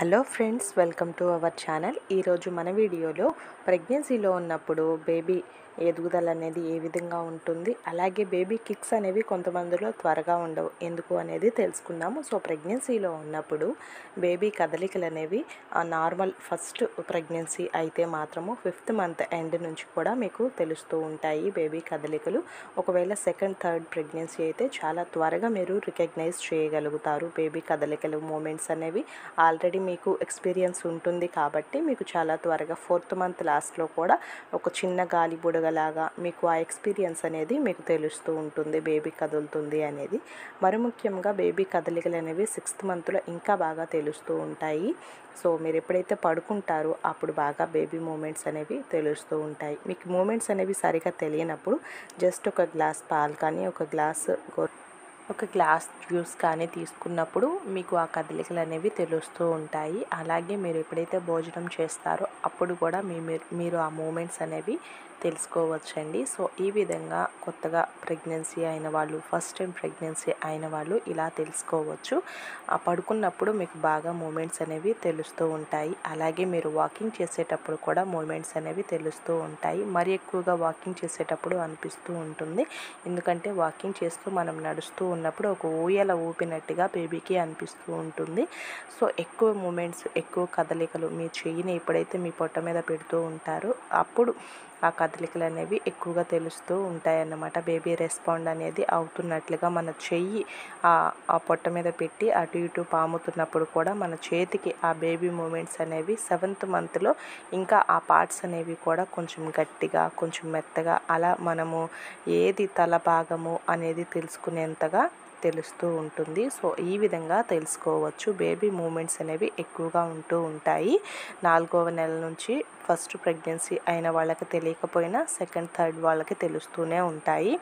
hello friends welcome to our channel ఈరోజు మన వీడియోలో ప్రెగ్నెన్సీలో ఉన్నప్పుడు బేబీ ఎదుగుదల అనేది ఏ విధంగా ఉంటుంది అలాగే బేబీ కిక్స్ అనేవి కొంతమందిలో త్వరగా ఉండవు ఎందుకు అనేది తెలుసుకుందాము సో ప్రెగ్నెన్సీలో ఉన్నప్పుడు బేబీ కదలికలు అనేవి నార్మల్ ఫస్ట్ ప్రెగ్నెన్సీ అయితే మాత్రము ఫిఫ్త్ మంత్ ఎండ్ నుంచి కూడా మీకు తెలుస్తూ ఉంటాయి బేబీ కదలికలు ఒకవేళ సెకండ్ థర్డ్ ప్రెగ్నెన్సీ అయితే చాలా త్వరగా మీరు రికగ్నైజ్ చేయగలుగుతారు బేబీ కదలికలు మూమెంట్స్ అనేవి ఆల్రెడీ మీకు ఎక్స్పీరియన్స్ ఉంటుంది కాబట్టి మీకు చాలా త్వరగా ఫోర్త్ మంత్ లాస్ట్లో కూడా ఒక చిన్న గాలి బుడగలాగా మీకు ఆ ఎక్స్పీరియన్స్ అనేది మీకు తెలుస్తూ ఉంటుంది బేబీ కదులుతుంది అనేది మరి ముఖ్యంగా బేబీ కదలికలు అనేవి సిక్స్త్ మంత్లో ఇంకా బాగా తెలుస్తూ ఉంటాయి సో మీరు ఎప్పుడైతే పడుకుంటారో అప్పుడు బాగా బేబీ మూమెంట్స్ అనేవి తెలుస్తూ ఉంటాయి మీకు మూమెంట్స్ అనేవి సరిగా తెలియనప్పుడు జస్ట్ ఒక గ్లాస్ పాలు కానీ ఒక గ్లాస్ గో ఒక గ్లాస్ జ్యూస్ కానీ తీసుకున్నప్పుడు మీకు ఆ కదలికలు అనేవి తెలుస్తూ ఉంటాయి అలాగే మీరు ఎప్పుడైతే భోజనం చేస్తారో అప్పుడు కూడా మీ మీరు- మీరు ఆ మూమెంట్స్ అనేవి తెలుసుకోవచ్చండి సో ఈ విధంగా కొత్తగా ప్రెగ్నెన్సీ అయిన వాళ్ళు ఫస్ట్ టైం ప్రెగ్నెన్సీ అయిన వాళ్ళు ఇలా తెలుసుకోవచ్చు ఆ పడుకున్నప్పుడు మీకు బాగా మూమెంట్స్ అనేవి తెలుస్తూ ఉంటాయి అలాగే మీరు వాకింగ్ చేసేటప్పుడు కూడా మూమెంట్స్ అనేవి తెలుస్తూ ఉంటాయి మరి ఎక్కువగా వాకింగ్ చేసేటప్పుడు అనిపిస్తూ ఉంటుంది ఎందుకంటే వాకింగ్ చేస్తూ మనం నడుస్తూ ఉన్నప్పుడు ఒక ఊయల ఊపినట్టుగా బేబీకి అనిపిస్తూ ఉంటుంది సో ఎక్కువ మూమెంట్స్ ఎక్కువ కదలికలు మీ చెయ్యిని ఎప్పుడైతే మీ పొట్ట మీద పెడుతూ ఉంటారో అప్పుడు ఆ కదలికలు అనేవి ఎక్కువగా తెలుస్తూ ఉంటాయన్నమాట బేబీ రెస్పాండ్ అనేది అవుతున్నట్లుగా మన చెయ్యి ఆ ఆ పొట్ట మీద పెట్టి అటు ఇటు పాముతున్నప్పుడు కూడా మన చేతికి ఆ బేబీ మూమెంట్స్ అనేవి సెవెంత్ మంత్లో ఇంకా ఆ పార్ట్స్ అనేవి కూడా కొంచెం గట్టిగా కొంచెం మెత్తగా అలా మనము ఏది తల భాగము అనేది తెలుసుకునేంతగా తెలుస్తూ ఉంటుంది సో ఈ విధంగా తెలుసుకోవచ్చు బేబీ మూమెంట్స్ అనేవి ఎక్కువగా ఉంటూ ఉంటాయి నాలుగవ నెల నుంచి ఫస్ట్ ప్రెగ్నెన్సీ అయిన వాళ్ళకి తెలియకపోయినా సెకండ్ థర్డ్ వాళ్ళకి తెలుస్తూనే ఉంటాయి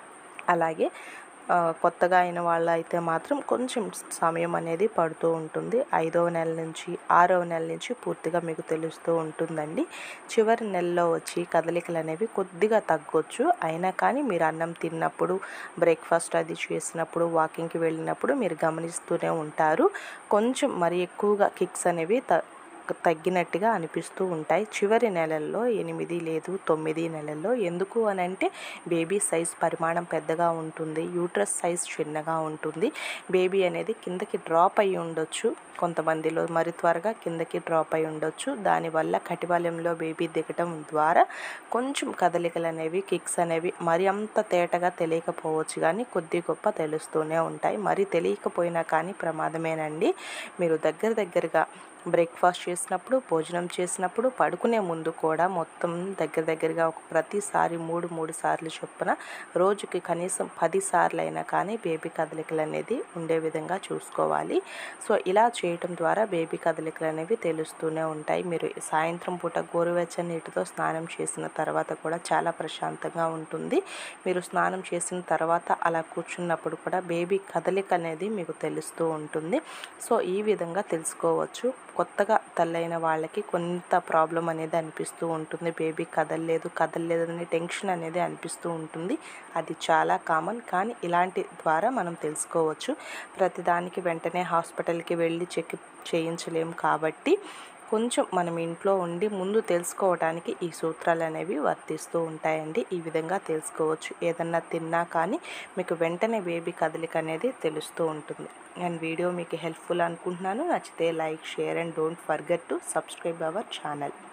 అలాగే ఆ, కొత్తగా అయిన వాళ్ళు అయితే మాత్రం కొంచెం సమయం అనేది పడుతూ ఉంటుంది ఐదవ నెల నుంచి ఆరవ నెల నుంచి పూర్తిగా మీకు తెలుస్తూ ఉంటుందండి చివరి నెలలో వచ్చి కదలికలు అనేవి కొద్దిగా తగ్గొచ్చు అయినా కానీ మీరు అన్నం తిన్నప్పుడు బ్రేక్ఫాస్ట్ అది చేసినప్పుడు వాకింగ్కి వెళ్ళినప్పుడు మీరు గమనిస్తూనే ఉంటారు కొంచెం మరి ఎక్కువగా కిక్స్ అనేవి త తగ్గినట్టుగా అనిపిస్తూ ఉంటాయి చివరి నెలల్లో ఎనిమిది లేదు తొమ్మిది నెలల్లో ఎందుకు అని అంటే బేబీ సైజ్ పరిమాణం పెద్దగా ఉంటుంది యూట్రస్ సైజ్ చిన్నగా ఉంటుంది బేబీ అనేది కిందకి డ్రాప్ అయి ఉండొచ్చు కొంతమందిలో మరి త్వరగా కిందకి డ్రాప్ అయి ఉండొచ్చు దానివల్ల కటిబల్యంలో బేబీ దిగటం ద్వారా కొంచెం కదలికలు అనేవి కిక్స్ అనేవి మరి అంత తేటగా తెలియకపోవచ్చు కానీ కొద్ది గొప్ప తెలుస్తూనే ఉంటాయి మరి తెలియకపోయినా కానీ ప్రమాదమేనండి మీరు దగ్గర దగ్గరగా బ్రేక్ఫాస్ట్ చేసినప్పుడు భోజనం చేసినప్పుడు పడుకునే ముందు కూడా మొత్తం దగ్గర దగ్గరగా ఒక ప్రతిసారి మూడు మూడు సార్లు చొప్పున రోజుకి కనీసం పది సార్లు అయినా కానీ బేబీ కదలికలు అనేది ఉండే విధంగా చూసుకోవాలి సో ఇలా చేయటం ద్వారా బేబీ కదలికలు అనేవి తెలుస్తూనే ఉంటాయి మీరు సాయంత్రం పూట గోరువెచ్చని నీటితో స్నానం చేసిన తర్వాత కూడా చాలా ప్రశాంతంగా ఉంటుంది మీరు స్నానం చేసిన తర్వాత అలా కూర్చున్నప్పుడు కూడా బేబీ కదలిక అనేది మీకు తెలుస్తూ ఉంటుంది సో ఈ విధంగా తెలుసుకోవచ్చు కొత్తగా తల్లైన వాళ్ళకి కొంత ప్రాబ్లం అనేది అనిపిస్తూ ఉంటుంది బేబీ కదలలేదు కదలలేదు అనే టెన్షన్ అనేది అనిపిస్తూ ఉంటుంది అది చాలా కామన్ కానీ ఇలాంటి ద్వారా మనం తెలుసుకోవచ్చు ప్రతిదానికి వెంటనే హాస్పిటల్కి వెళ్ళి చెక్ చేయించలేము కాబట్టి కొంచెం మనం ఇంట్లో ఉండి ముందు తెలుసుకోవడానికి ఈ సూత్రాలు అనేవి వర్తిస్తూ ఉంటాయండి ఈ విధంగా తెలుసుకోవచ్చు ఏదన్నా తిన్నా కానీ మీకు వెంటనే బేబీ కదలిక అనేది తెలుస్తూ ఉంటుంది నేను వీడియో మీకు హెల్ప్ఫుల్ అనుకుంటున్నాను నచ్చితే like share and don't forget to subscribe our channel